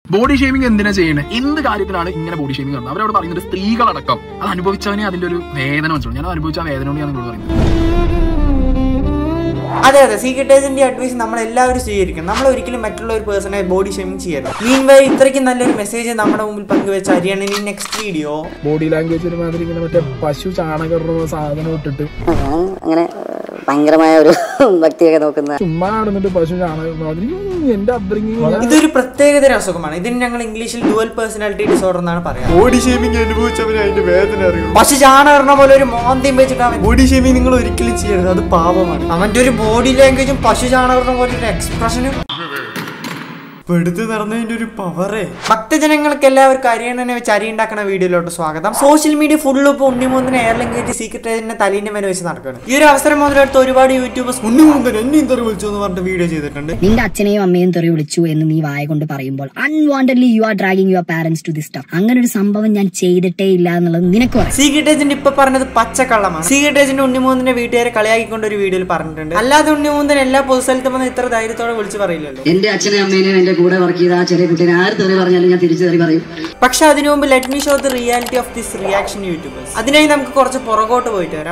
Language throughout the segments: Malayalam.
ബോഡി ഷേമിംഗ് എന്തിനാ ചെയ്യുന്നത് എന്ത് കാര്യത്തിലാണ് ഇങ്ങനെ ബോഡി ഷേമിംഗ് നടന്നത് അവരോട് പറയുന്നത് സ്ത്രീകളടക്കം അത് അനുഭവിച്ചവനെ അതിന്റെ ഒരു വേദന മനസ്സിലാവും ഞാൻ അനുഭവിച്ച ആ വേദന കൊണ്ട് ഞാൻ നിങ്ങളോട് പറയുന്നത് അതെ അതെ സീക്രട്ട് ഏജന്റ് അഡ്വൈസ് നമ്മൾ എല്ലാവരും സ്വീകരിക്കണം നമ്മൾ ഒരിക്കലും മറ്റുള്ള ഒരു പേഴ്സണെ ബോഡി ഷേമിംഗ് ചെയ്യരുത് മീൻ വൈ ഇത്രയ്ക്ക് നല്ലൊരു മെസ്സേജ് നമ്മുടെ മുമ്പിൽ പങ്കുവെച്ച ഹരിയാണ് ഇനി നെക്സ്റ്റ് വീഡിയോ ബോഡി ലാംഗ്വേജ് ഒരുമാതിരി ഇങ്ങനെ മറ്റേ പശു ചാണകം ഇടുന്ന സാധനം ഇട്ടിട്ട് ഞാൻ അങ്ങനെ ഏഹ്, ഭയങ്കരമായ ഒരു ഭക്തിയൊക്കെ നോക്കുന്ന ചുമ്മാ നടന്നിട്ട് പശു ചാണകം ഇടുന്ന മാതിരി ഉം, എന്റെ അബ്രിങ്ങിങ് ഇതൊരു പ്രത്യേകതര അസുഖമാണ് ഇതിന് ഞങ്ങൾ ഇംഗ്ലീഷിൽ ഡുവൽ പേഴ്സണാലിറ്റി ഡിസോർഡർ എന്നാണ് പറയാം ബോഡി ഷേമിംഗ് അനുഭവിച്ചവന് അതിന്റെ വേദന അറിയുള്ളൂ പക്ഷെ ചാണകർണ പോലെ ഒരു മോന്തിയും വെച്ചിട്ട് അവൻ ബോഡി ഷേമിംഗ് നിങ്ങൾ ഒരിക്കലും ചെയ്യരുത് അത് പാപമാണ് അവന്റെ ഒരു ബോഡി ലാംഗ്വേജും പശു ചാണകർണ പോലെ ഒരു എക്സ്പ്രഷനും എടുത്ത് നടന്നതിന്റെ ഒരു പവറേ ഭക്തജനങ്ങൾക്ക് എല്ലാവർക്കും അരിയണ്ണനെ വെച്ച് അരി ഉണ്ടാക്കുന്ന വീഡിയോയിലോട്ട് സ്വാഗതം സോഷ്യൽ മീഡിയ ഫുള്ള് ഇപ്പോൾ ഉണ്ണിമൂന്നിനെ എയർലൈൻ കയറ്റി സീക്രട്ട് ഏജന്റിനെ തലീന്റെ മേലെ വെച്ച് നടക്കുകയാണ് ഈ ഒരു അവസരം മുതലെടുത്ത് ഒരുപാട് യൂട്യൂബേഴ്സ് ഉണ്ണിമുന്തൻ എന്നെ ഇന്റർവ്യൂ വിളിച്ചു എന്ന് പറഞ്ഞിട്ട് വീഡിയോ ചെയ്തിട്ടുണ്ട് നിന്റെ അച്ഛനെയും അമ്മയും തെറി വിളിച്ചു എന്ന് നീ വായ കൊണ്ട് പറയുമ്പോൾ unwantedly you are dragging your parents to this stuff അങ്ങനെ ഒരു സംഭവം ഞാൻ ചെയ്തിട്ടേ ഇല്ല എന്നുള്ളത് നിനക്ക് പറയാം സീക്രട്ട് ഏജന്റ് ഇപ്പൊ പറഞ്ഞത് പച്ചക്കള്ളമാണ് സീക്രട്ട് ഏജന്റ് ഉണ്ണിമൂന്നിന്റെ വീട്ടുകാരെ കളിയാക്കിക്കൊണ്ട് ഒരു വീഡിയോയിൽ പറഞ്ഞിട്ടുണ്ട് അല്ലാതെ ഉണ്ണിമൂന്തൻ എല്ലാ പൊതുസ്ഥലത്തും വന്ന് ഇത്ര ധൈര്യത്തോടെ വിളിച്ച് പറയില്ലല്ലോ എന്റെ അച്ഛനെയും അമ്മേനെയും എന്റെ കൂടെ വർക്ക് ചെയ്ത ആ ചെറിയ കുട്ടീനെ ആര് തെറി പറഞ്ഞാലും ഞാൻ തിരിച്ചു തെറി പറയും പക്ഷെ അതിനു മുമ്പ് let me show the reality of this reaction YouTubers അതിനായി നമുക്ക് കുറച്ച് പുറകോട്ട് പോയിട്ട് വരാം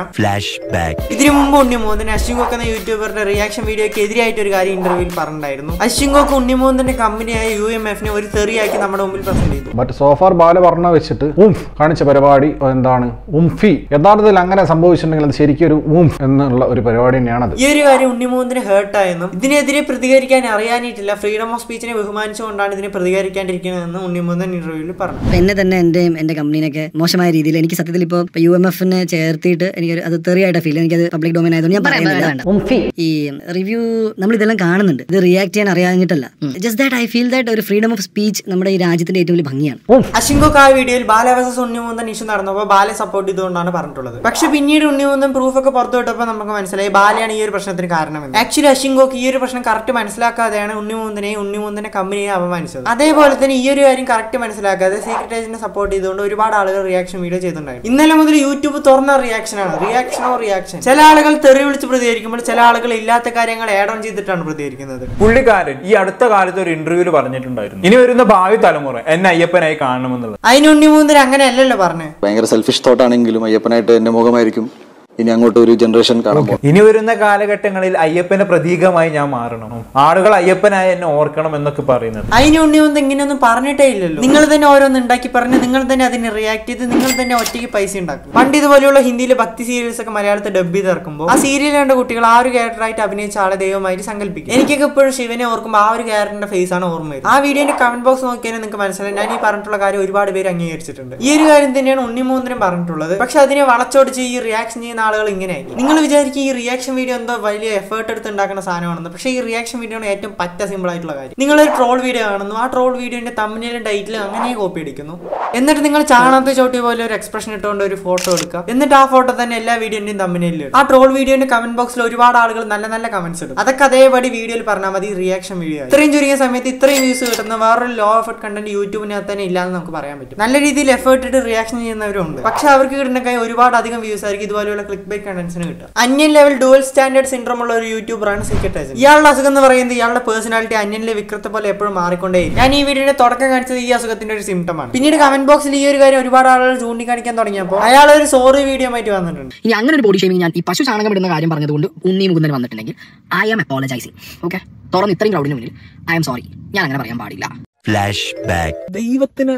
ഇതിനു മുമ്പ് ഉണ്ണിമൂന്നിന് അശ്വിങ്കോക്ക് എന്ന യൂട്യൂബറുടെ റിയാക്ഷൻ വീഡിയോക്ക് എതിരായിട്ട് ഒരു കാര്യം ഇന്റർവ്യൂവിൽ പറഞ്ഞിട്ടുണ്ടായിരുന്നു അശ്വിങ്കോക്ക് ഉണ്ണിമൂന്നിന്റെ കമ്പനിയായ യു എം എഫിനെ ഒരു തെറിയാക്കി നമ്മുടെ മുമ്പിൽ പ്രസന്റ് ചെയ്തു മറ്റ് സോഫാർ ബാലവർണ്ണ വെച്ചിട്ട് ഉംഫ് കാണിച്ച പരിപാടി എന്താണ് ഉംഫി യഥാർത്ഥത്തിൽ അങ്ങനെ സംഭവിച്ചിട്ടുണ്ടെങ്കിൽ അത് ശരിക്കും ഒരു ഉംഫ് എന്നുള്ള ഒരു പരിപാടി തന്നെയാണത് ഈ ഒരു കാര്യം ഉണ്ണിമൂന്നിന് ഹേർട്ടായെന്നും ഇതിനെതിരെ പ്രതികരിക്കാൻ അറിയാനിട്ടില്ല ഫ്രീഡം ഓഫ് സ്പീച്ചിനെ ബഹുമാനിച്ചുകൊണ്ടാണ് ഇതിനെ പ്രതികരിക്കാണ്ടിരിക്കുന്നതെന്ന് ഉണ്ണിമൂന്നൻ ഇന്റർവ്യൂവിൽ പറഞ്ഞു അപ്പൊ എന്നെ തന്നെ എന്റെയും എന്റെ കമ്പനീനൊക്കെ മോശമായ രീതിയിൽ എനിക്ക് സത്യത്തിൽ ഇപ്പോൾ യു എം എഫിനെ ചേർത്തിട്ട് എനിക്ക് അത് തെറിയായിട്ട് ഫീൽ എനിക്കത് പബ്ലിക് ഡൊമൈൻ ആയതുകൊണ്ട് ഞാൻ പറയുന്നില്ല ഈ റിവ്യൂ നമ്മൾ ഇതെല്ലാം കാണുന്നുണ്ട് ഇത് റിയാക്ട് ചെയ്യാൻ അറിയാഞ്ഞിട്ടല്ല just that I feel that ഒരു ഫ്രീഡം ഓഫ് സ്പീച്ച് നമ്മുടെ ഈ രാജ്യത്തിന്റെ ഏറ്റവും വലിയ ഭംഗിയാണ് അശിങ്കോക്ക് ആ വീഡിയോയിൽ ബാല വേഴ്സസ് ഉണ്ണിമൂന്തൻ ഇഷ്യൂ നടന്നപ്പോൾ ബാലെ സപ്പോർട്ട് ചെയ്തുകൊണ്ടാണ് പറഞ്ഞിട്ടുള്ളത് പക്ഷെ പിന്നീട് ഉണ്ണിമൂന്തൻ പ്രൂഫ് ഒക്കെ പുറത്തു വിട്ടപ്പോൾ നമുക്ക് മനസ്സിലായി ബാലയാണ് ഈ ഒരു പ്രശ്നത്തിന് കാരണമെന്ന് ആക്ച്വലി അശിങ്കോക്ക് ഈ ഒരു പ്രശ്നം കറക്റ്റ് മനസ്സിലാക്കാതെയാണ് ഉണ്ണിമൂന്തനെയും ഉണ്ണിമൂന്തന്റെ കമ്പനിയെ അപമാനിച്ചത് അതേപോലെ തന്നെ ഈ ഒരു കാര്യം കറക്റ്റ് മനസ്സിലാക്കാതെ സീക്രട്ട് ഏജന്റിനെ സപ്പോർട്ട് ചെയ്തുകൊണ്ട് ഒരുപാട് ആളുകൾ റിയാക്ഷൻ വീഡിയോ ചെയ്തിട്ടുണ്ടായിരുന്നു ഇന്നലെ മുതൽ യൂട്യൂബ് തുറന്ന റിയാക്ഷൻ ആണ് റിയാക്ഷനോ റിയാക്ഷൻ ചില ആളുകൾ തെറി വിളിച്ച് പ്രതികരിക്കുമ്പോൾ ചില ആളുകൾ ഇല്ലാത്ത കാര്യങ്ങൾ ആഡ് ഓൺ ചെയ്തിട്ടാണ് പ്രതികരിക്കുന്നത് പുള്ളിക്കാരൻ ഈ അടുത്ത കാലത്ത് ഒരു ഇന്റർവ്യൂവിൽ പറഞ്ഞിട്ടുണ്ടായിരുന്നു ഇനി വരുന്ന ഭാവി തലമുറ എന്നെ അയ്യപ്പനായി കാണണമെന്നുള്ളത് അതിന് ഉണ്ണിമൂന്തൻ അങ്ങനെ അല്ലല്ലോ പറഞ്ഞത് ഭയങ്കര സെൽഫിഷ് തോട്ടാണെങ്കിലും അയ്യപ്പനായിട്ട് എന്റെ മുഖമായിരിക്കും ഇനി അങ്ങോട്ട് ഒരു ജനറേഷൻ കാണാൻ പോകുന്നത്. ഇനി വരുന്ന കാലഘട്ടങ്ങളിൽ അയ്യപ്പന്റെ പ്രതീകമായി ഞാൻ മാറണം ആളുകൾ അയ്യപ്പനായി എന്നെ ഓർക്കണം എന്നൊക്കെ പറയുന്നത് അതിന് ഉണ്ണിയൊന്നും ഇങ്ങനെയൊന്നും പറഞ്ഞിട്ടേ ഇല്ലല്ലോ നിങ്ങൾ തന്നെ ഓരോന്ന് ഉണ്ടാക്കി പറഞ്ഞ് നിങ്ങൾ തന്നെ അതിന് റിയാക്ട് ചെയ്ത് നിങ്ങൾ തന്നെ ഒറ്റയ്ക്ക് പൈസ ഉണ്ടാക്കും പണ്ട് ഇതുപോലെയുള്ള ഹിന്ദിയിലെ ഭക്തി സീരിയൽസ് ഒക്കെ മലയാളത്തിൽ ഡബ് ചെയ്ത് ഇറക്കുമ്പോൾ ആ സീരിയൽ കണ്ട കുട്ടികൾ ആ ഒരു ക്യാരക്ടറായിട്ട് അഭിനയിച്ച ആളെ ദൈവമായിട്ട് സങ്കല്പിക്കും എനിക്കൊക്കെ ഇപ്പോഴും ശിവനെ ഓർക്കുമ്പോൾ ആ ഒരു ക്യാരക്ടറിന്റെ ഫേസ് ആണ് ഓർമ്മ വരുന്നത് ആ വീഡിയോന്റെ കമന്റ് ബോക്സ് നോക്കിയാൽ നിങ്ങൾക്ക് മനസ്സിലായി ഞാൻ ഈ പറഞ്ഞിട്ടുള്ള കാര്യം ഒരുപാട് പേര് അംഗീകരിച്ചിട്ടുണ്ട് ഈ ഒരു കാര്യം തന്നെയാണ് ഉണ്ണിമൂന്നിനും പറഞ്ഞിട്ടുള്ളത് പക്ഷെ അതിനെ വളച്ചൊടിച്ച് ഈ റിയാക്ഷൻ ചെയ്യുന്ന ആളുകൾ ഇങ്ങനെയായി നിങ്ങൾ വിചാരിക്കും ഈ റിയാക്ഷൻ വീഡിയോ എന്തോ വലിയ എഫേർട്ട് എടുത്ത് ഉണ്ടാക്കുന്ന സാധനമാണെന്ന് പക്ഷേ ഈ റിയാക്ഷൻ വീഡിയോ ആണ് ഏറ്റവും പറ്റ സിമ്പിൾ ആയിട്ടുള്ള കാര്യം നിങ്ങൾ ഒരു ട്രോൾ വീഡിയോ കാണുന്നു ആ ട്രോൾ വീഡിയോന്റെ തമ്മിലും ടൈറ്റിലും അങ്ങനെ കോപ്പി അടിക്കുന്നു എന്നിട്ട് നിങ്ങൾ ചാണകത്തെ ചോട്ടി പോലെ ഒരു എക്സ്പ്രഷൻ ഇട്ടുകൊണ്ട് ഒരു ഫോട്ടോ എടുക്കുക എന്നിട്ട് ആ ഫോട്ടോ തന്നെ എല്ലാ വീഡിയോന്റെയും തമ്മിലും ആ ട്രോൾ വീഡിയോന്റെ കമന്റ് ബോക്സിൽ ഒരുപാട് ആളുകൾ നല്ല നല്ല കമന്റ്സ് ഇടും അതൊക്കെ അതേപടി വീഡിയോയിൽ പറഞ്ഞാൽ മതി റിയാക്ഷൻ വീഡിയോ ഇത്രയും ചുരുങ്ങിയ സമയത്ത് ഇത്രയും വ്യൂസ് കിട്ടുന്ന വേറൊരു ലോ എഫർട്ട് കണ്ടന്റ് യൂട്യൂബിനകത്ത് തന്നെ ഇല്ലാന്ന് നമുക്ക് പറയാൻ പറ്റും നല്ല രീതിയിൽ എഫേർട്ട് ഇട്ട് റിയാക്ഷൻ ചെയ്യുന്നവരുണ്ട് പക്ഷെ അവർക്ക് കിട്ടുന്ന കൈ ഒരുപാട് അധികം വ്യൂസ് ആയിരിക്കും ഇതുപോലെയുള്ള ക്ലിക്ക് ബൈ കണ്ടന്റ്സിന് കിട്ടും Anniyan level dual standard syndrome ഉള്ള ഒരു യൂട്യൂബറാണ് സീക്രട്ട് ഏജന്റ് ഇയാളുടെ അസുഖം എന്ന് പറയുന്നത് ഇയാളുടെ പേഴ്സണാലിറ്റി അന്യനിലെ വിക്രത്തെ പോലെ എപ്പോഴും മാറിക്കൊണ്ടേ ഞാൻ ഈ വീഡിയോയുടെ തുടക്കം കാണിച്ചത് ഈ അസുഖത്തിന്റെ ഒരു സിംറ്റം ആണ് പിന്നീട് കമന്റ് ബോക്സിൽ ഈ ഒരു കാര്യം ഒരുപാട് ആളുകൾ ചൂണ്ടിക്കാണിക്കാൻ തുടങ്ങിയപ്പോൾ അയാൾ ഒരു സോറി വീഡിയോ ആയിട്ട് വന്നിട്ടുണ്ട് ഇനി അങ്ങനെ ഒരു ബോഡി ഷേമിങ് ഞാൻ ഈ പശു ചാണകം ഇടുന്ന കാര്യം പറഞ്ഞതുകൊണ്ട് ഉണ്ണി മുകുന്ദൻ വന്നിട്ടുണ്ടെങ്കിൽ ഐ ആം അപ്പോളജൈസിങ് ഓക്കെ തുറന്ന് ഇത്രയും ക്രൗഡിന് മുന്നിൽ ഐ ആം സോറി ഞാൻ അങ്ങനെ പറയാൻ പാടില്ല ദൈവത്തിന്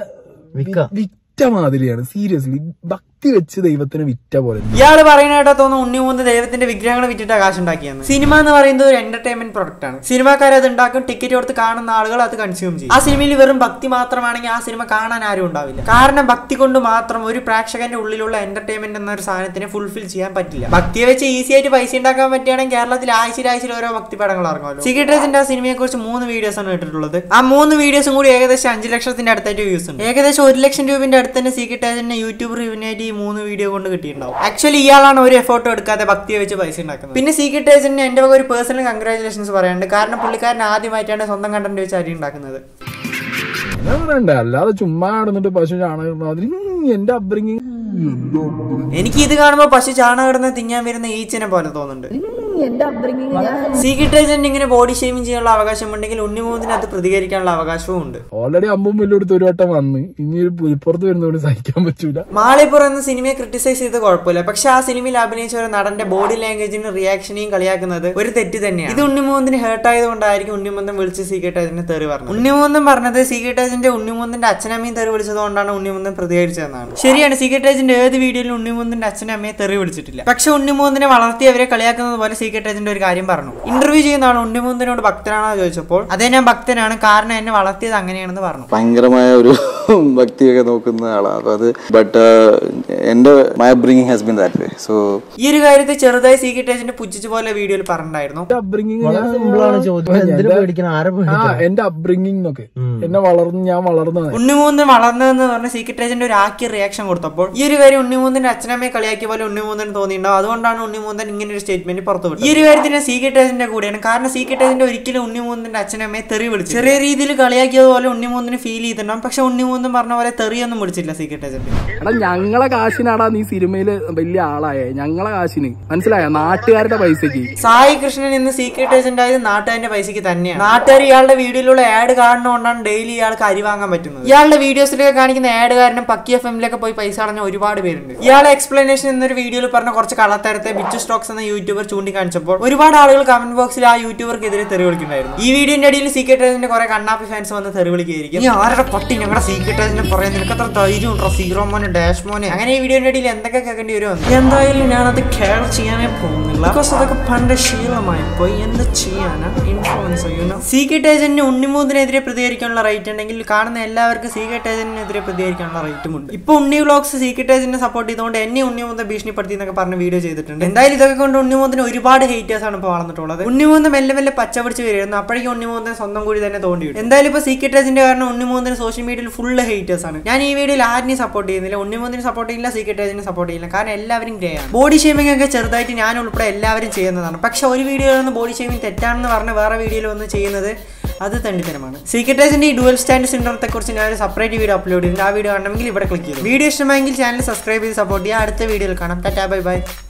വിറ്റ മാതിരിയാണ് സീരിയസ്ലി ഭക്തി വെച്ച് ദൈവത്തിന് വിറ്റ പോലെ ഇയാൾ പറയുന്ന കേട്ടോ തോന്നുന്നു ഉണ്ണി മൂന്ന് ദൈവത്തിന്റെ വിഗ്രഹങ്ങൾ വിറ്റിട്ട് കാശ് ഉണ്ടാക്കിയെന്ന് സിനിമ എന്ന് പറയുന്നത് ഒരു എന്റർടൈൻമെന്റ് പ്രൊഡക്റ്റ് ആണ് സിനിമാക്കാർ അത് ഉണ്ടാക്കും ടിക്കറ്റ് കൊടുത്ത് കാണുന്ന ആളുകൾ അത് കൺസ്യൂം ചെയ്യും ആ സിനിമയിൽ വെറും ഭക്തി മാത്രമാണെങ്കിൽ ആ സിനിമ കാണാൻ ആരും ഉണ്ടാവില്ല കാരണം ഭക്തി കൊണ്ട് മാത്രം ഒരു പ്രേക്ഷകന്റെ ഉള്ളിലുള്ള എന്റർടൈൻമെന്റ് എന്ന ഒരു സാധനത്തിനെ ഫുൾഫിൽ ചെയ്യാൻ പറ്റില്ല ഭക്തിയെ വെച്ച് ഈസി ആയിട്ട് പൈസ ഉണ്ടാക്കാൻ പറ്റുകയാണെങ്കിൽ കേരളത്തിൽ ആഴ്ചയിൽ ആഴ്ചയിൽ ഓരോ ഭക്തി പടങ്ങൾ ഇറങ്ങുമല്ലോ സീക്രട്ടേഴ്സിന്റെ ആ സിനിമയെ കുറിച്ച് മൂന്ന് വീഡിയോസ് ആണ് ഇട്ടിട്ടുള്ളത് ആ മൂന്ന് വീഡിയോസും കൂടി ഏകദേശം അഞ്ച് ലക്ഷത്തിന്റെ അടുത്തായിട്ട് വ്യൂസ് ഉണ്ട് ഏകദേശം ഒരു ലക്ഷം രൂപന്റെ അടുത്ത് തന്നെ സീക്രട്ടേഴ്സിന്റെ യൂട്യൂബ് റിവ്യൂനായിട്ട് ഈ മൂന്ന് വീഡിയോ കൊണ്ട് കിട്ടിയിട്ടുണ്ടാവും ആക്ച്വലി ഇയാളാണ് ഒരു എഫോർട്ട് എടുക്കാതെ ഭക്തിയെ വെച്ച് പൈസ ഉണ്ടാക്കുന്നത് പിന്നെ സീക്രട്ട് ഏജന്റിന് എന്റെ വക ഒരു പേഴ്സണൽ കൺഗ്രാചുലേഷൻസ് പറയാനുണ്ട് കാരണം പുള്ളിക്കാരൻ ആദ്യമായിട്ടാണ് സ്വന്തം കണ്ടന്റ് വെച്ച് അരി ഉണ്ടാക്കുന്നത് അങ്ങനെ പറയണ്ടേ അല്ലാതെ ചുമ്മാ നടന്നിട്ട് പശു ചാണകം ഇടുന്ന മാതിരി ഉം, എന്റെ അബ്രിങ്ങിങ് എനിക്ക് ഇത് കാണുമ്പോൾ പശു ചാണകം ഇടുന്ന തിന്നാൻ വരുന്ന ഈച്ചനെ പോലെ തോന്നുന്നുണ്ട് എന്റെ അപ്ബ്രിങ്ങിങ് ഞാൻ സീക്രട്ട് ഏജന്റ് ഇങ്ങനെ ബോഡി ഷേമിങ് ചെയ്യാനുള്ള അവകാശമുണ്ടെങ്കിൽ ഉണ്ണിമൂന്നിന് അത് പ്രതികരിക്കാനുള്ള അവകാശവും ഉണ്ട് ഓൾറെഡി അമ്പും വലിയെടുത്ത് ഒരു വട്ടം വന്ന് ഇനി ഒരു പുലിപ്പുറത്ത് വരുന്നതുകൊണ്ട് സഹിക്കാൻ പറ്റൂല മാളിപ്പുറം എന്ന സിനിമയെ ക്രിട്ടിസൈസ് ചെയ്ത് കുഴപ്പമില്ല പക്ഷെ ആ സിനിമയിൽ അഭിനയിച്ച ഒരു നടന്റെ ബോഡി ലാംഗ്വേജിന് റിയാക്ഷനെയും കളിയാക്കുന്നത് ഒരു തെറ്റ് തന്നെയാണ് ഇത് ഉണ്ണിമൂന്നിന് ഹേർട്ട് ആയതുകൊണ്ടായിരിക്കും ഉണ്ണിമൂന്തൻ വിളിച്ച് സീക്രട്ട് ഏജന്റിനെ തെറി പറഞ്ഞത് ഉണ്ണിമൂന്തൻ പറഞ്ഞത് സീക്രട്ട് ഏജന്റ് ഉണ്ണിമൂന്തന്റെ അച്ഛനമ്മയും തെറി വിളിച്ചതുകൊണ്ടാണ് ഉണ്ണിമൂന്തൻ പ്രതികരിച്ചതെന്നാണ് ശരിയാണ് സീക്രട്ട് ഏജന്റ് ഏത് വീഡിയോയിലും ഉണ്ണിമൂന്തന്റെ അച്ഛനമ്മയെ തെറി വിളിച്ചിട്ടില്ല പക്ഷെ ഉണ്ണിമൂന്തനെ വളർത്തി അവരെ കളിയാക്കുന്നത് പോലെ സീക്രട്ട് ഏജന്റ് ഒരു കാര്യം പറഞ്ഞു ഇന്റർവ്യൂ ചെയ്യുന്ന ആൾ ഉണ്ണിമൂന്തനോട് ഭക്തനാണോ ചോദിച്ചപ്പോൾ അതേ ഞാൻ ഭക്തനാണ് കാരണം എന്നെ വളർത്തിയത് അങ്ങനെയാണെന്ന് പറഞ്ഞു ഭയങ്കരമായ ഒരു ഭക്തിയൊക്കെ നോക്കുന്ന ആളാണ് അപ്പോൾ അത് ബട്ട് എൻ്റെ my bringing has been that way so ഈ ഒരു കാര്യത്തിൽ ചെറുതായി സീക്രട്ട് ഏജന്റ് പുച്ഛിച്ച പോലെ വീഡിയോയിൽ പറഞ്ഞിട്ടുണ്ടായിരുന്നു അപ്ബ്രിങ്ങിങ് ആരെ ആ എന്റെ അപ്ബ്രിങ്ങിങ് ഒക്കെ എന്നെ വളർന്ന് ഞാൻ വളർന്നതാണ് ഉണ്ണിമൂന്നൻ വളർന്നതെന്ന് പറഞ്ഞ സീക്രട്ട് ഏജന്റ് ഒരു ആക്കിയ റിയാക്ഷൻ കൊടുത്തപ്പോൾ ഈ ഒരു കാര്യം ഉണ്ണിമൂന്നന്റെ അച്ഛനമ്മയെ കളിയാക്കിയ പോലെ ഉണ്ണിമൂന്നൻ തോന്നിയിട്ടുണ്ടാവും അതുകൊണ്ടാണ് ഉണ്ണിമൂന്നൻ ഇങ്ങനെ ഒരു സ്റ്റേറ്റ്മെന്റ് പുറത്തു വിട്ടത് ഈ ഒരു കാര്യത്തിൽ ഞാൻ സീക്രട്ട് ഏജന്റിന്റെ കൂടെയാണ് കാരണം സീക്രട്ട് ഏജന്റ് ഒരിക്കലും ഉണ്ണിമൂന്നന്റെ അച്ഛനമ്മയെ തെറി വിളിച്ചു ചെറിയ രീതിയിൽ കളിയാക്കിയതുപോലെ ഉണ്ണിമൂന്നിന് ഫീൽ ചെയ്തിട്ടുണ്ടാവും പക്ഷെ ഉണ്ണിമൂന്നൻ പറഞ്ഞ പോലെ തെറിയൊന്നും വിളിച്ചില്ല സീക്രട്ട് ഏജന്റ് എടാ ഞങ്ങളെ കാശിനാടാ നീ സിനിമയില് വലിയ ആളായേ ഞങ്ങളെ കാശിന് മനസ്സിലായോ നാട്ടുകാരുടെ പൈസക്ക് സായി കൃഷ്ണൻ ഇന്ന് സീക്രട്ട് ഏജന്റ് ആയത് നാട്ടുകാരുടെ പൈസക്ക് തന്നെയാണ് നാട്ടുകാർ ഇയാളുടെ വീഡിയോയിലുള്ള ആഡ് കാണുന്നതുകൊണ്ടാണ് ഡെയിലി ഇയാൾക്ക് അരി വാങ്ങാൻ പറ്റുന്നത് ഇയാളുടെ വീഡിയോസിലൊക്കെ കാണിക്കുന്ന ആഡ് കാരണം പക്കി എഫ് എമ്മിലൊക്കെ പോയി പൈസ അടഞ്ഞ ഒരുപാട് പേരുണ്ട് ഇയാളെ എക്സ്പ്ലനേഷൻ എന്നൊരു വീഡിയോയിൽ പറഞ്ഞ കുറച്ച് കള്ളത്തരത്തെ ബിച്ചു സ്റ്റോക്സ് എന്ന യൂട്യൂബർ ചൂണ്ടിക്കാണിച്ചപ്പോൾ ഒരുപാട് ആളുകൾ കമന്റ് ബോക്സിൽ ആ യൂട്യൂബർക്കെതിരെ തെറി വിളിക്കുന്നുണ്ടായിരുന്നു ഈ വീഡിയോന്റെ അടിയിൽ സീക്രട്ട് ഏജന്റ് കുറെ കണ്ണാപ്പി ഫാൻസ് വന്ന് തെറി വിളിക്കുകയായിരിക്കും ഈ ആരുടെ പട്ടി ഞങ്ങളുടെ സീക്രട്ട് ഏജന്റ് പറയാൻ നിനക്ക് അത്ര ധൈര്യം ഉണ്ടോ സീറോ മോനെ ഡാഷ് മോനെ അങ്ങനെ ഈ വീഡിയോന്റെ അടിയിൽ എന്തൊക്കെ കേൾക്കേണ്ടി വരുമെന്ന് എന്തായാലും ഞാനത് കെയർ ചെയ്യാനേ പോകുന്നില്ല ബിക്കോസ് അതൊക്കെ പണ്ട് ശീലമായി പോയി എന്ത് ചെയ്യാനാ ഇൻഫ്ലുവൻസ് യുനോ സീക്രട്ട് ഏജന്റിന് ഉണ്ണിമൂന്നിനെതിരെ പ്രതികരിക്കാനുള്ള റൈറ്റ് ഉണ്ടെങ്കിൽ കാണുന്ന എല്ലാവർക്കും സീക്രട്ട് ഏജന്റിനെതിരെ പ്രതികരിക്കാനുള്ള റൈറ്റും ഉണ്ട് ഇപ്പൊ ഉണ്ണി വ്ളോഗ്സ് സീക്രട്ട് ഏജന്റിനെ സപ്പോർട്ട് ചെയ്തുകൊണ്ട് എന്നെ ഉണ്ണിമൂന്ന് ഭീഷണിപ്പെടുത്തി എന്നൊക്കെ പറഞ്ഞ് വീഡിയോ ചെയ്തിട്ടുണ്ട് എന്തായാലും ഇതൊക്കെ കൊണ്ട് ഉണ്ണിമൂന്നിന് ഒരുപാട് ഹേറ്റേഴ്സ് ആണ് ഇപ്പോൾ വളർന്നിട്ടുള്ളത് ഉണ്ണിമൂന്ന് മെല്ലെ മെല്ലെ പച്ച പിടിച്ച് വരുന്നു അപ്പോഴേക്കും ഉണ്ണിമൂന്നിന് സ്വന്തം കൂടി തന്നെ തോണ്ടി വരും എന്തായാലും ഇപ്പൊ സീക്രട്ട് ഏജന്റ് കാരണം ഉണ്ണിമൂന്നിന് സോഷ്യൽ മീഡിയയിൽ ഫുള്ള് ഹേറ്റേഴ്സ് ആണ് ഞാൻ ഈ വീഡിയോയിൽ ആരിനെയും സപ്പോർട്ട് ചെയ്യുന്നില്ല ഉണ്ണിമൂന്നിനെ സപ്പോർട്ട് ചെയ്യില്ല സീക്രട്ട് ഏജന്റിനെ സപ്പോർട്ട് ചെയ്യില്ല കാരണം എല്ലാവരും ഗ്രേ ആണ് ബോഡി ഷേമിംഗ് ഒക്കെ ചെറുതായിട്ട് ഞാൻ ഉൾപ്പെടെ എല്ലാവരും ചെയ്യുന്നതാണ് പക്ഷെ ഒരു വീഡിയോയിൽ നിന്ന് ബോഡി ഷേമിംഗ് തെറ്റാണെന്ന് പറഞ്ഞ് വേറെ വീഡിയോയിൽ വന്ന് ചെയ്യുന്നത് അത് തണ്ടിത്തരമാണ് സീക്രട്ട് ഏജന്റ് ഈ ഡുവൽ സ്റ്റാൻഡ് സിൻഡ്രോത്തെ കുറിച്ച് ഞാൻ ഒരു സെപ്പറേറ്റ് വീഡിയോ അപ്ലോഡ് ചെയ്തിട്ടുണ്ട് ആ വീഡിയോ കാണണമെങ്കിൽ ഇവിടെ ക്ലിക്ക് ചെയ്യും വീഡിയോ ഇഷ്ടമായെങ്കിൽ ചാനൽ സബ്സ്ക്രൈബ് ചെയ്ത് സപ്പോർട്ട് ചെയ്യുക അടുത്ത വീഡിയോയിൽ കാണാം ടാറ്റാ ബൈ ബൈ